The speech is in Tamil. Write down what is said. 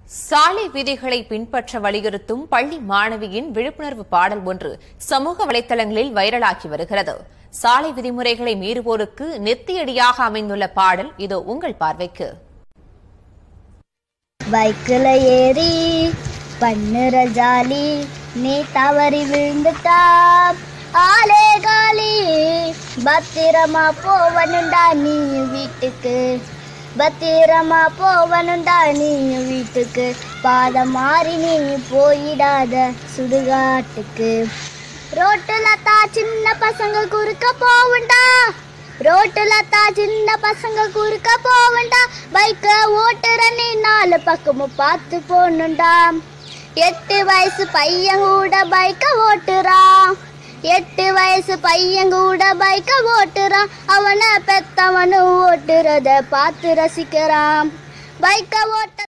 சாலை விதிகளை பின்பற்ற வலியுறுத்தும் பள்ளி மாணவியின் விழிப்புணர்வு பாடல் ஒன்று சமூக வலைதளங்களில் வைரலாகி வருகிறது சாலை விதிமுறைகளை மீறுவோருக்கு நெத்தியடியாக அமைந்துள்ள பாடல் இதோ உங்கள் பார்வைக்கு பைக்கில் ஏறி பண்ணுற ஜாலி நீ தவறி விழுந்துட்டா ஆலே காலி பத்திரமா போவனுண்டா நீ வீட்டுக்கு பத்திரமா போவனுண்டா நீ வீட்டுக்கு பாதம் மாறி நீ போயிடாத சுடுகாட்டுக்கு ரோட்டுல தா சின்ன பசங்க குறுக்க போவுண்டா ரோட்டுல தா சின்ன பசங்க குறுக்க போவுண்டா பைக்க ஓட்டுற நீ நாலு பக்கமும் பார்த்து போகணுண்டா எட்டு வயசு பையன் கூட பைக்க ஓட்டுறான் எட்டு வயசு பையன் கூட பைக்க ஓட்டுறான் அவனை பெத்தவனு ஓட்டுறத பார்த்து ரசிக்கிறான் பைக்க ஓட்ட